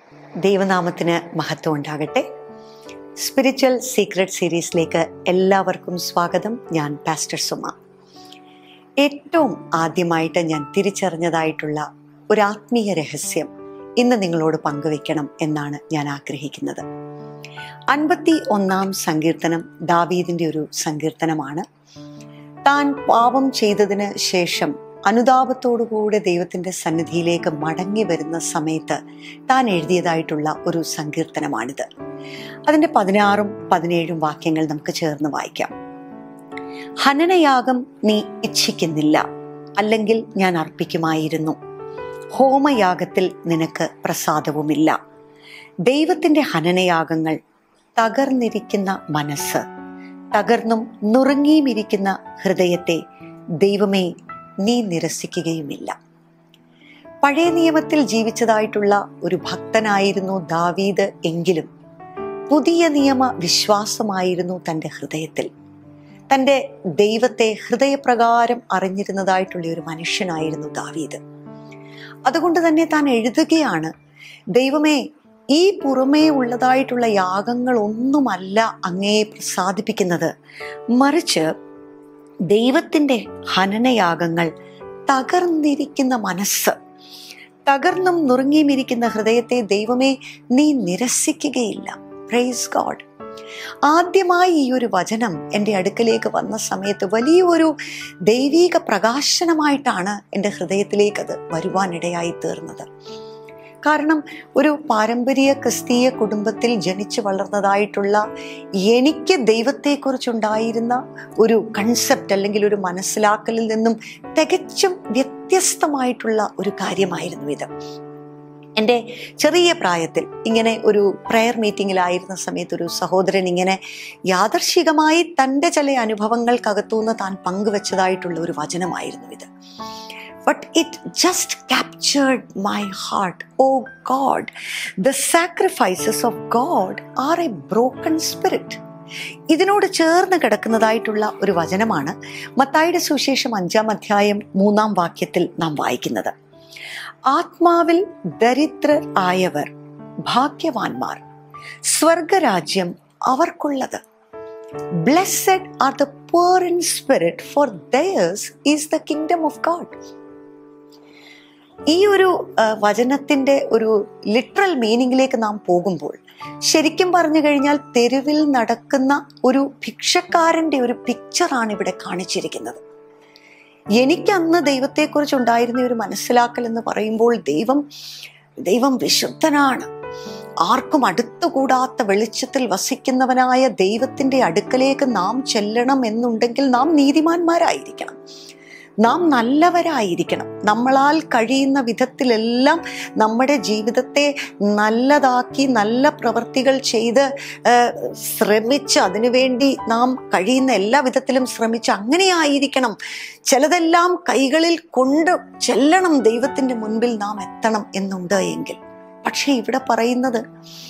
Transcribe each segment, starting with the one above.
ദൈവനാമത്തിന് മഹത്വം ഉണ്ടാകട്ടെ സ്പിരിച്വൽ സീക്രട്ട് സീരീസിലേക്ക് എല്ലാവർക്കും സ്വാഗതം ഞാൻ പാസ്റ്റർ സുമ ഏറ്റവും ആദ്യമായിട്ട് ഞാൻ തിരിച്ചറിഞ്ഞതായിട്ടുള്ള ഒരു ആത്മീയ രഹസ്യം ഇന്ന് നിങ്ങളോട് പങ്കുവെക്കണം എന്നാണ് ഞാൻ ആഗ്രഹിക്കുന്നത് അൻപത്തി ഒന്നാം സങ്കീർത്തനം ദാവീദിൻ്റെ ഒരു സങ്കീർത്തനമാണ് താൻ പാപം ചെയ്തതിന് ശേഷം അനുതാപത്തോടുകൂടെ ദൈവത്തിൻ്റെ സന്നിധിയിലേക്ക് മടങ്ങി വരുന്ന സമയത്ത് താൻ എഴുതിയതായിട്ടുള്ള ഒരു സങ്കീർത്തനമാണിത് അതിൻ്റെ പതിനാറും പതിനേഴും വാക്യങ്ങൾ നമുക്ക് ചേർന്ന് വായിക്കാം ഹനനയാഗം നീ ഇച്ഛിക്കുന്നില്ല അല്ലെങ്കിൽ ഞാൻ അർപ്പിക്കുമായിരുന്നു ഹോമയാഗത്തിൽ നിനക്ക് പ്രസാദവുമില്ല ദൈവത്തിൻ്റെ ഹനനയാഗങ്ങൾ തകർന്നിരിക്കുന്ന മനസ്സ് തകർന്നും നുറുങ്ങിയുമിരിക്കുന്ന ഹൃദയത്തെ ദൈവമേ നീ നിരസിക്കുകയുമില്ല പഴയ നിയമത്തിൽ ജീവിച്ചതായിട്ടുള്ള ഒരു ഭക്തനായിരുന്നു ദാവീദ് എങ്കിലും പുതിയ നിയമ വിശ്വാസമായിരുന്നു തൻ്റെ ഹൃദയത്തിൽ തൻ്റെ ദൈവത്തെ ഹൃദയപ്രകാരം അറിഞ്ഞിരുന്നതായിട്ടുള്ള ഒരു മനുഷ്യനായിരുന്നു ദാവീദ് അതുകൊണ്ട് തന്നെ താൻ എഴുതുകയാണ് ദൈവമേ ഈ പുറമേ ഉള്ളതായിട്ടുള്ള യാഗങ്ങളൊന്നുമല്ല അങ്ങയെ പ്രസാദിപ്പിക്കുന്നത് മറിച്ച് ദൈവത്തിൻ്റെ ഹനനയാഗങ്ങൾ തകർന്നിരിക്കുന്ന മനസ്സ് തകർന്നും നുറുങ്ങിയുമിരിക്കുന്ന ഹൃദയത്തെ ദൈവമേ നീ നിരസിക്കുകയില്ല പ്രൈസ് ഗോഡ് ആദ്യമായി ഈ ഒരു വചനം എൻ്റെ അടുക്കലേക്ക് വന്ന സമയത്ത് വലിയൊരു ദൈവീക പ്രകാശനമായിട്ടാണ് എൻ്റെ ഹൃദയത്തിലേക്ക് അത് വരുവാനിടയായി തീർന്നത് കാരണം ഒരു പാരമ്പര്യ ക്രിസ്തീയ കുടുംബത്തിൽ ജനിച്ചു വളർന്നതായിട്ടുള്ള എനിക്ക് ദൈവത്തെക്കുറിച്ചുണ്ടായിരുന്ന ഒരു കൺസെപ്റ്റ് അല്ലെങ്കിൽ ഒരു മനസ്സിലാക്കലിൽ നിന്നും തികച്ചും വ്യത്യസ്തമായിട്ടുള്ള ഒരു കാര്യമായിരുന്നു ഇത് എൻ്റെ ചെറിയ പ്രായത്തിൽ ഇങ്ങനെ ഒരു പ്രെയർ മീറ്റിങ്ങിലായിരുന്ന സമയത്ത് ഒരു സഹോദരൻ ഇങ്ങനെ യാദർശികമായി തൻ്റെ ചില അനുഭവങ്ങൾക്കകത്തുനിന്ന് താൻ പങ്കുവച്ചതായിട്ടുള്ള ഒരു വചനമായിരുന്നു ഇത് but it just captured my heart. Oh God, the sacrifices of God are a broken spirit. ഇതിനോട് ചേർന്ന് കിടക്കുന്നതായിട്ടുള്ള ഒരു വചനമാണ് മത്തായിയുടെ സുവിശേഷം അഞ്ചാം അധ്യായം മൂന്നാം വാക്യത്തിൽ നാം വായിക്കുന്നത് ആത്മാവിൽ ദരിദ്രർ ആയവർ ഭാഗ്യവാന്മാർ സ്വർഗരാജ്യം അവർക്കുള്ളത് blessed are the poor in spirit for theirs is the kingdom of God ഈ ഒരു വചനത്തിന്റെ ഒരു ലിറ്ററൽ മീനിങ്ങിലേക്ക് നാം പോകുമ്പോൾ ശരിക്കും പറഞ്ഞു കഴിഞ്ഞാൽ തെരുവിൽ നടക്കുന്ന ഒരു ഭിക്ഷക്കാരന്റെ ഒരു പിക്ചറാണ് ഇവിടെ കാണിച്ചിരിക്കുന്നത് എനിക്ക് അന്ന് ദൈവത്തെക്കുറിച്ച് ഉണ്ടായിരുന്ന ഒരു മനസ്സിലാക്കൽ എന്ന് പറയുമ്പോൾ ദൈവം ദൈവം വിശുദ്ധനാണ് ആർക്കും അടുത്തുകൂടാത്ത വെളിച്ചത്തിൽ വസിക്കുന്നവനായ ദൈവത്തിന്റെ അടുക്കലേക്ക് നാം ചെല്ലണം എന്നുണ്ടെങ്കിൽ നാം നീതിമാന്മാരായിരിക്കണം നാം നല്ലവരായിരിക്കണം നമ്മളാൽ കഴിയുന്ന വിധത്തിലെല്ലാം നമ്മുടെ ജീവിതത്തെ നല്ലതാക്കി നല്ല പ്രവൃത്തികൾ ചെയ്ത് ശ്രമിച്ച് അതിനുവേണ്ടി നാം കഴിയുന്ന എല്ലാ വിധത്തിലും ശ്രമിച്ച് അങ്ങനെ ആയിരിക്കണം ചിലതെല്ലാം കൈകളിൽ കൊണ്ട് ചെല്ലണം ദൈവത്തിൻ്റെ മുൻപിൽ നാം എത്തണം എന്നുണ്ട് എങ്കിൽ പക്ഷെ ഇവിടെ പറയുന്നത്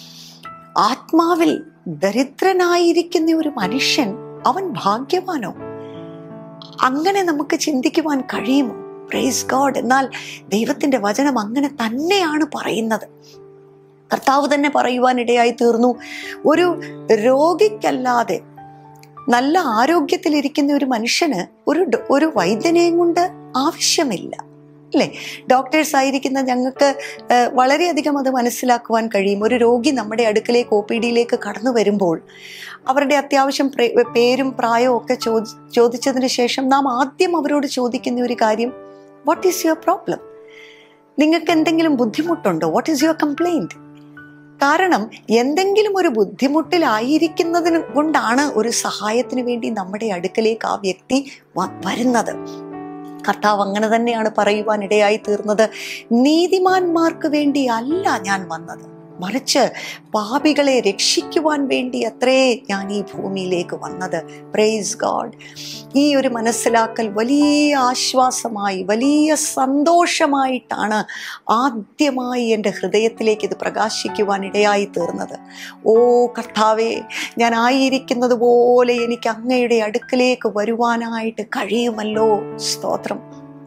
ആത്മാവിൽ ദരിദ്രനായിരിക്കുന്ന ഒരു മനുഷ്യൻ അവൻ ഭാഗ്യവാനോ അങ്ങനെ നമുക്ക് ചിന്തിക്കുവാൻ കഴിയുമോ പ്രേസ് ഗോഡ് എന്നാൽ ദൈവത്തിന്റെ വചനം അങ്ങനെ തന്നെയാണ് പറയുന്നത് കർത്താവ് തന്നെ പറയുവാനിടയായി തീർന്നു ഒരു രോഗിക്കല്ലാതെ നല്ല ആരോഗ്യത്തിലിരിക്കുന്ന ഒരു മനുഷ്യന് ഒരു ഒരു വൈദ്യനെയും കൊണ്ട് ആവശ്യമില്ല അല്ലേ ഡോക്ടേഴ്സ് ആയിരിക്കുന്ന ഞങ്ങൾക്ക് വളരെയധികം അത് മനസ്സിലാക്കുവാൻ കഴിയും ഒരു രോഗി നമ്മുടെ അടുക്കലേക്ക് ഒ പി ഡിയിലേക്ക് കടന്നു വരുമ്പോൾ അവരുടെ അത്യാവശ്യം പേരും പ്രായവും ഒക്കെ ചോദി ചോദിച്ചതിന് ശേഷം നാം ആദ്യം അവരോട് ചോദിക്കുന്ന ഒരു കാര്യം വാട്ട് ഈസ് യുവർ പ്രോബ്ലം നിങ്ങൾക്ക് എന്തെങ്കിലും ബുദ്ധിമുട്ടുണ്ടോ വാട്ട് ഈസ് യുവർ കംപ്ലൈൻറ്റ് കാരണം എന്തെങ്കിലും ഒരു ബുദ്ധിമുട്ടിലായിരിക്കുന്നതിന് കൊണ്ടാണ് ഒരു സഹായത്തിന് വേണ്ടി നമ്മുടെ അടുക്കലേക്ക് ആ വ്യക്തി വരുന്നത് കർത്താവ് അങ്ങനെ തന്നെയാണ് പറയുവാൻ ഇടയായി തീർന്നത് നീതിമാന്മാർക്ക് വേണ്ടി അല്ല ഞാൻ വന്നത് മറിച്ച് പാപികളെ രക്ഷിക്കുവാൻ വേണ്ടി അത്രേ ഞാൻ ഈ ഭൂമിയിലേക്ക് വന്നത് പ്രേസ് ഗാഡ് ഈ ഒരു മനസ്സിലാക്കൽ വലിയ ആശ്വാസമായി വലിയ സന്തോഷമായിട്ടാണ് ആദ്യമായി എൻ്റെ ഹൃദയത്തിലേക്ക് ഇത് പ്രകാശിക്കുവാൻ ഇടയായി തീർന്നത് ഓ കർത്താവേ ഞാൻ ആയിരിക്കുന്നത് പോലെ എനിക്ക് അങ്ങയുടെ അടുക്കലേക്ക് വരുവാനായിട്ട് കഴിയുമല്ലോ സ്തോത്രം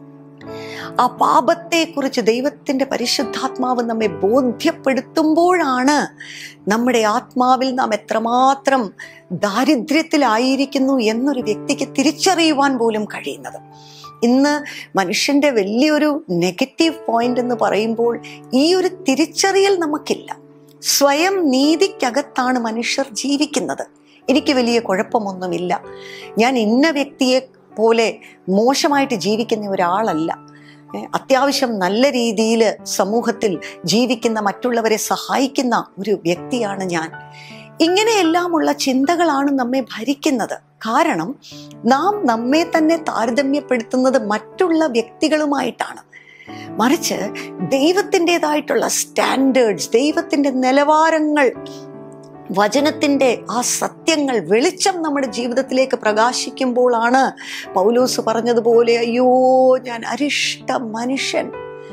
ആ പാപത്തെക്കുറിച്ച് ദൈവത്തിൻ്റെ പരിശുദ്ധാത്മാവ് നമ്മെ ബോധ്യപ്പെടുത്തുമ്പോഴാണ് നമ്മുടെ ആത്മാവിൽ നാം എത്രമാത്രം ദാരിദ്ര്യത്തിലായിരിക്കുന്നു എന്നൊരു വ്യക്തിക്ക് തിരിച്ചറിയുവാൻ പോലും കഴിയുന്നത് ഇന്ന് മനുഷ്യൻ്റെ വലിയൊരു നെഗറ്റീവ് പോയിന്റ് എന്ന് പറയുമ്പോൾ ഈ ഒരു തിരിച്ചറിയൽ നമുക്കില്ല സ്വയം നീതിക്കകത്താണ് മനുഷ്യർ ജീവിക്കുന്നത് എനിക്ക് വലിയ കുഴപ്പമൊന്നുമില്ല ഞാൻ ഇന്ന വ്യക്തിയെ പോലെ മോശമായിട്ട് ജീവിക്കുന്ന ഒരാളല്ല ഏ, അത്യാവശ്യം നല്ല രീതിയിൽ സമൂഹത്തിൽ ജീവിക്കുന്ന മറ്റുള്ളവരെ സഹായിക്കുന്ന ഒരു വ്യക്തിയാണ് ഞാൻ ഇങ്ങനെയെല്ലാമുള്ള ചിന്തകളാണ് നമ്മെ ഭരിക്കുന്നത് കാരണം നാം നമ്മെ തന്നെ താരതമ്യപ്പെടുത്തുന്നത് മറ്റുള്ള വ്യക്തികളുമായിട്ടാണ് മറിച്ച് ദൈവത്തിൻ്റെതായിട്ടുള്ള സ്റ്റാൻഡേർഡ്സ് ദൈവത്തിൻ്റെ നിലവാരങ്ങൾ വചനത്തിൻ്റെ ആ സത്യങ്ങൾ വെളിച്ചം നമ്മുടെ ജീവിതത്തിലേക്ക് പ്രകാശിക്കുമ്പോഴാണ് പൗലോസ് പറഞ്ഞതുപോലെ അയ്യോ ഞാൻ അരിഷ്ട മനുഷ്യൻ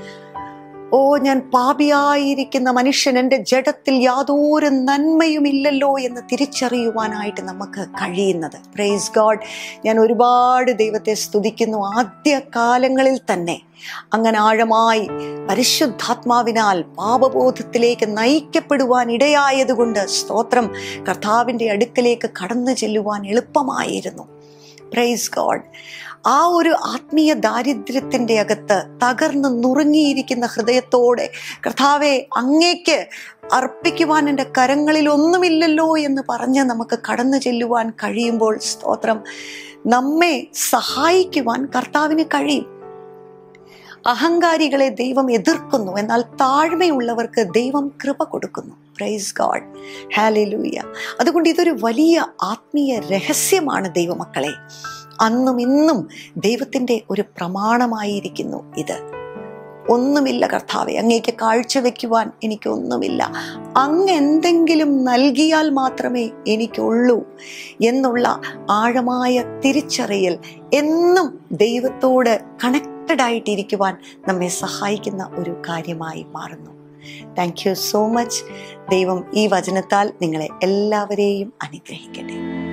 ഓ ഞാൻ പാപിയായിരിക്കുന്ന മനുഷ്യൻ എൻ്റെ ജഡത്തിൽ യാതൊരു നന്മയുമില്ലല്ലോ എന്ന് തിരിച്ചറിയുവാനായിട്ട് നമുക്ക് കഴിയുന്നത് പ്രൈസ് ഗോഡ് ഞാൻ ഒരുപാട് ദൈവത്തെ സ്തുതിക്കുന്നു ആദ്യ കാലങ്ങളിൽ തന്നെ അങ്ങനെ ആഴമായി പരിശുദ്ധാത്മാവിനാൽ പാപബോധത്തിലേക്ക് നയിക്കപ്പെടുവാൻ ഇടയായതുകൊണ്ട് സ്തോത്രം കർത്താവിൻ്റെ അടുക്കലേക്ക് കടന്നു ചെല്ലുവാൻ എളുപ്പമായിരുന്നു പ്രൈസ് ഗോഡ് ആ ഒരു ആത്മീയ ദാരിദ്ര്യത്തിൻ്റെ അകത്ത് തകർന്ന് നുറുങ്ങിയിരിക്കുന്ന ഹൃദയത്തോടെ കർത്താവെ അങ്ങേക്ക് അർപ്പിക്കുവാൻ എൻ്റെ കരങ്ങളിൽ ഒന്നുമില്ലല്ലോ എന്ന് പറഞ്ഞ് നമുക്ക് കടന്നു ചെല്ലുവാൻ കഴിയുമ്പോൾ സ്തോത്രം നമ്മെ സഹായിക്കുവാൻ കർത്താവിന് കഴിയും അഹങ്കാരികളെ ദൈവം എതിർക്കുന്നു എന്നാൽ താഴ്മയുള്ളവർക്ക് ദൈവം കൃപ കൊടുക്കുന്നു പ്രൈസ് ഗാഡ് ഹാലലൂയ അതുകൊണ്ട് ഇതൊരു വലിയ ആത്മീയ രഹസ്യമാണ് ദൈവമക്കളെ അന്നും ഇന്നും ദൈവത്തിൻ്റെ ഒരു പ്രമാണമായിരിക്കുന്നു ഇത് ഒന്നുമില്ല കർത്താവെ അങ്ങേക്ക് കാഴ്ചവെക്കുവാൻ എനിക്കൊന്നുമില്ല അങ്ങ് എന്തെങ്കിലും നൽകിയാൽ മാത്രമേ എനിക്കുള്ളൂ എന്നുള്ള ആഴമായ തിരിച്ചറിയൽ എന്നും ദൈവത്തോട് കണക്റ്റഡ് ആയിട്ടിരിക്കുവാൻ നമ്മെ സഹായിക്കുന്ന ഒരു കാര്യമായി മാറുന്നു താങ്ക് യു സോ മച്ച് ദൈവം ഈ വചനത്താൽ നിങ്ങളെ എല്ലാവരെയും അനുഗ്രഹിക്കട്ടെ